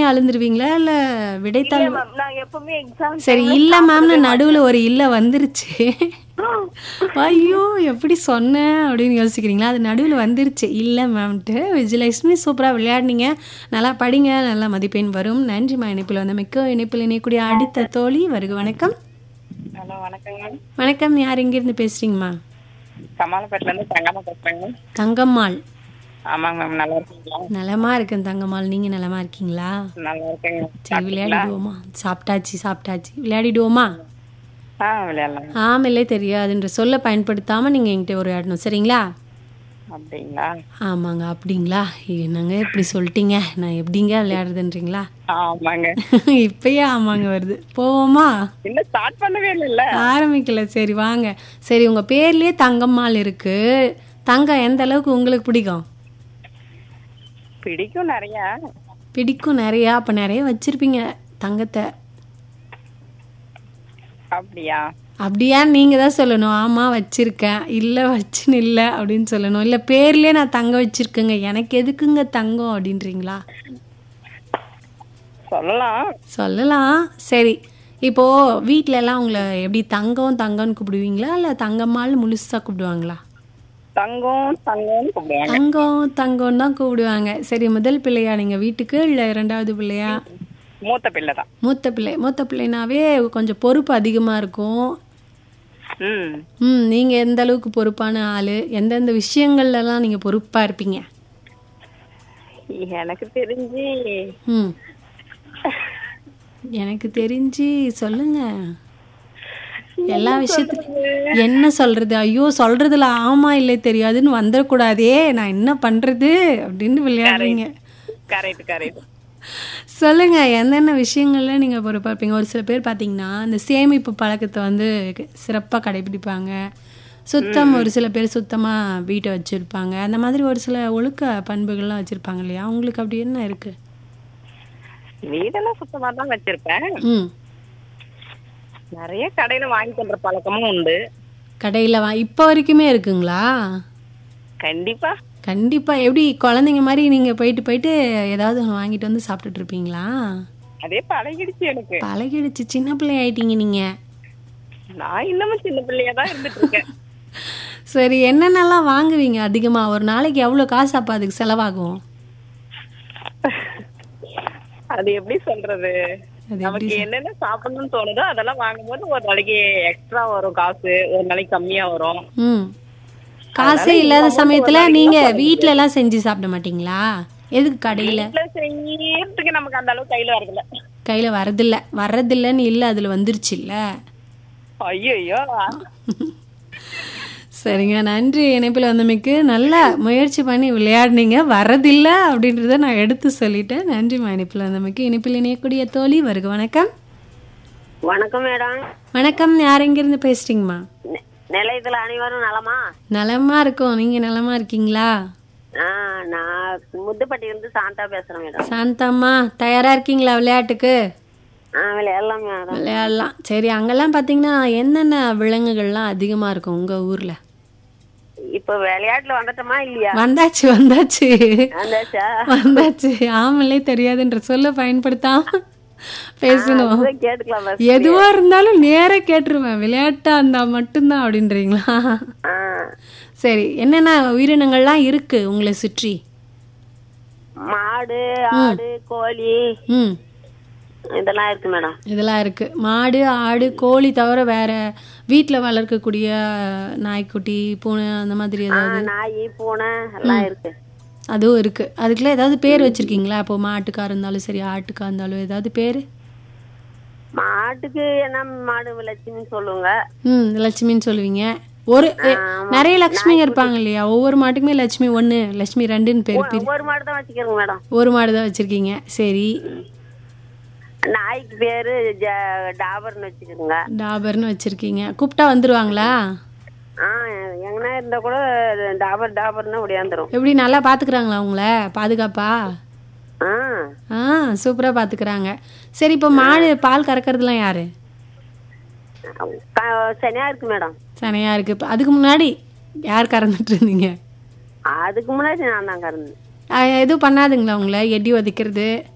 உடனே அழுந்துருவீங்களா இல்ல விடைத்தாள் மேம் நான் எப்பவுமே எக்ஸாம் சரி இல்ல மேம்னு நடுவுல ஒரு இல்ல வந்துருச்சு ஐயோ எப்படி சொன்னேன் அப்படின்னு யோசிக்கிறீங்களா அது நடுவில் வந்துருச்சு இல்லை மேம்ட்டு விஜயலட்சுமி சூப்பராக விளையாடினீங்க நல்லா படிங்க நல்லா மதிப்பெண் வரும் நன்றிம்மா இணைப்பில் வந்த மிக்க இணைப்பில் இணையக்கூடிய அடுத்த தோழி வருக வணக்கம் ஹலோ வணக்கங்க வணக்கம் யார் எங்கேருந்து பேசுறீங்கம்மா கமாலப்பேட்டில இருந்து தங்கம்மா பேசுறேங்க தங்கம்மாள் ஆமாங்க மேம் நல்லா இருக்கீங்களா நலமா இருக்கேன் தங்கம்மாள் நீங்க நலமா இருக்கீங்களா நல்லா இருக்கேங்க சரி விளையாடிடுவோமா சாப்பிட்டாச்சு சாப்பிட்டாச்சு விளையாடிடுவோமா ஆ விளையாடலாம் ஆமில்லே தெரியாதுன்ற சொல்ல பயன்படுத்தாம நீங்க என்கிட்ட உரையாடணும் சரிங்களா அப்படிங்களா ஆமாங்க அப்படிங்களா என்னங்க இப்படி சொல்லிட்டீங்க நான் எப்படிங்க விளையாடுறதுன்றீங்களா ஆமாங்க இப்பயே ஆமாங்க வருது போவோமா இன்னும் ஸ்டார்ட் பண்ணவே இல்லைல்ல ஆரம்பிக்கல சரி வாங்க சரி உங்க பேர்லயே தங்கம்மாள் இருக்கு தங்கம் எந்த அளவுக்கு உங்களுக்கு பிடிக்கும் பிடிக்கும் நிறைய பிடிக்கும் நிறையா அப்ப நிறைய வச்சிருப்பீங்க தங்கத்தை அப்படியா அப்படியா நீங்க தான் சொல்லணும் ஆமா வச்சிருக்கேன் இல்ல வச்சுன்னு இல்ல அப்படின்னு சொல்லணும் இல்ல பேர்லயே நான் தங்கம் வச்சிருக்கேங்க எனக்கு எதுக்குங்க தங்கம் அப்படின்றீங்களா சொல்லலாம் சொல்லலாம் சரி இப்போ வீட்ல எல்லாம் உங்களை எப்படி தங்கம் தங்கம்னு கூப்பிடுவீங்களா இல்ல தங்கம்மாள் முழுசா கூப்பிடுவாங்களா தங்கம் தங்கம்னு கூப்பிடுவாங்க தங்கம் தங்கம் தான் கூப்பிடுவாங்க சரி முதல் பிள்ளையா நீங்க வீட்டுக்கு இல்ல இரண்டாவது பிள்ளையா மூத்த பிள்ளை தான் மூத்த பிள்ளை மூத்த பிள்ளைனாவே கொஞ்சம் பொறுப்பு அதிகமா இருக்கும் ம் ம் நீங்க எந்த அளவுக்கு பொறுப்பான ஆளு எந்தெந்த விஷயங்கள்ல எல்லாம் நீங்க பொறுப்பா இருப்பீங்க எனக்கு தெரிஞ்சு ம் எனக்கு தெரிஞ்சு சொல்லுங்க எல்லா விஷயத்துலயும் என்ன சொல்றது ஐயோ சொல்றதுல ஆமா இல்லை தெரியாதுன்னு வந்துடக்கூடாதே நான் என்ன பண்றது அப்படின்னு விளையாடுறீங்க கரெக்ட் கரெக்ட் சொல்லுங்க என்னென்ன விஷயங்கள்ல நீங்க பொறுப்பா இருப்பீங்க ஒரு சில பேர் பாத்தீங்கன்னா இந்த சேமிப்பு பழக்கத்தை வந்து சிறப்பா கடைபிடிப்பாங்க சுத்தம் ஒரு சில பேர் சுத்தமா வீட்டை வச்சிருப்பாங்க அந்த மாதிரி ஒரு சில ஒழுக்க பண்புகள்லாம் வச்சிருப்பாங்க இல்லையா உங்களுக்கு அப்படி என்ன இருக்கு வீடெல்லாம் சுத்தமா தான் வச்சிருப்பேன் ம் நிறைய கடையில வாங்கி தன்ற பழக்கமும் உண்டு கடையில வா இப்போ வரைக்குமே இருக்குங்களா கண்டிப்பா கண்டிப்பா எப்படி குழந்தைங்க மாதிரி நீங்க போயிட்டு போயிட்டு ஏதாவது ஒன்று வாங்கிட்டு வந்து சாப்பிட்டுட்டு இருப்பீங்களா அதே பழகிடுச்சு எனக்கு பழகிடுச்சு சின்ன பிள்ளை ஆயிட்டீங்க நீங்க நான் இன்னமும் சின்ன பிள்ளையா தான் இருந்துட்டு இருக்கேன் சரி என்னென்னலாம் வாங்குவீங்க அதிகமா ஒரு நாளைக்கு எவ்வளோ காசு அப்போ அதுக்கு செலவாகும் அது எப்படி சொல்றது அது நமக்கு என்னென்ன சாப்பிடணும்னு தோணுதோ அதெல்லாம் வாங்கும்போது ஒரு நாளைக்கு எக்ஸ்ட்ரா வரும் காசு ஒரு நாளைக்கு கம்மியா வரும் ம் காசே இல்லாத சமயத்துல நீங்க வீட்ல எல்லாம் செஞ்சு சாப்பிட மாட்டீங்களா எதுக்கு கடையில வீட்டுல செய்யறதுக்கு நமக்கு அந்த அளவுக்கு கையில வரதுல கையில வரதில்ல வர்றதில்லன்னு இல்ல அதுல வந்துருச்சு இல்ல ஐயோ சரிங்க நன்றி இணைப்பில் வந்தமைக்கு நல்லா முயற்சி பண்ணி விளையாடுனீங்க வரதில்ல அப்படின்றத நான் எடுத்து சொல்லிட்டேன் நன்றிம்மா இணைப்பில் வந்தமைக்கு இணைப்பில் இணையக்கூடிய தோழி வருக வணக்கம் வணக்கம் மேடம் வணக்கம் யார் எங்கிருந்து பேசுறீங்கம்மா நி- நிலையத்துல அனைவரும் நலமா நலமா இருக்கோம் நீங்க நலமா இருக்கீங்களா ஆ நான் முத்துப்பட்டி இருந்து சாந்தா பேசுறேன் மேடம் சாந்தம்மா தயாரா இருக்கீங்களா விளையாட்டுக்கு ஆ விளையாடலாம் மேடம் விளையாடலாம் சரி அங்கெல்லாம் பார்த்தீங்கன்னா என்னென்ன விலங்குகள்லாம் அதிகமா இருக்கும் உங்க ஊர்ல இப்ப விளையாட்டுல வந்துட்டோமா இல்லையா வந்தாச்சு வந்தாச்சு வந்தாச்சா வந்தாச்சு ஆமலே தெரியாதுன்ற சொல்ல பயன்படுத்தாம பேசணும் அதுதான் கேட்டுக்கலாம் பஸ் எதுவா இருந்தாலும் நேரா கேட்டுருவேன் விளையாட்டா இருந்தா மட்டும்தான் அப்படின்றீங்களா ஆ சரி என்னென்ன உயிரினங்கள்லாம் இருக்கு உங்களை சுற்றி மாடு ஆடு கோழி ம் இதெல்லாம் இருக்கு மேடம் இதெல்லாம் இருக்கு மாடு ஆடு கோழி தவிர வேற வீட்ல வளர்க்கக்கூடிய நாய்க்குட்டி பூனை அந்த மாதிரி ஆ ஏதாவது நாய் பூனை எல்லாம் இருக்கு அதுவும் இருக்கு அதுக்கெல்லாம் ஏதாவது பேர் வச்சிருக்கீங்களா இப்போ மாட்டுக்கா இருந்தாலும் சரி ஆட்டுக்கா இருந்தாலும் ஏதாவது பேர் மாட்டுக்கு என்ன மாடு லட்சுமின்னு சொல்லுவாங்க ம் லட்சுமின்னு சொல்லுவீங்க ஒரு எ- நிறைய லட்சுமிங்க இருப்பாங்க இல்லையா ஒவ்வொரு மாட்டுக்குமே லட்சுமி ஒன்று லட்சுமி ரெண்டுன்னு பேர் பிரி ஒரு மாடு தான் வச்சுக்கிறோங்க மேடம் ஒரு மாடு தான் வச்சிருக்கீங்க சரி நாய்க்கு பேரு ஜ- டாபர்னு வச்சுக்கிறோங்க டாபர்னு வச்சிருக்கீங்க கூப்பிட்டா வந்துருவாங்களா ஆ எங்கன்னா இருந்தா கூட டாபர் டாபர்னு ஒடியாந்துரும் எப்படி நல்லா பாத்துக்கிறாங்களா உங்கள பாதுகாப்பா ஆ ஆ சூப்பரா பாத்துக்கிறாங்க சரி இப்போ மாடு பால் கறக்கறதுலாம் யாரு க- சனியா இருக்கு மேடம் சனையா இருக்கு இப்ப அதுக்கு முன்னாடி யார் கறந்துட்டு இருந்தீங்க அதுக்கு முன்னாடி நான் தான் கறந்தேன் ஆ, எதுவும் பண்ணாதுங்களா உங்களை எட்டி ஒதைக்கிறது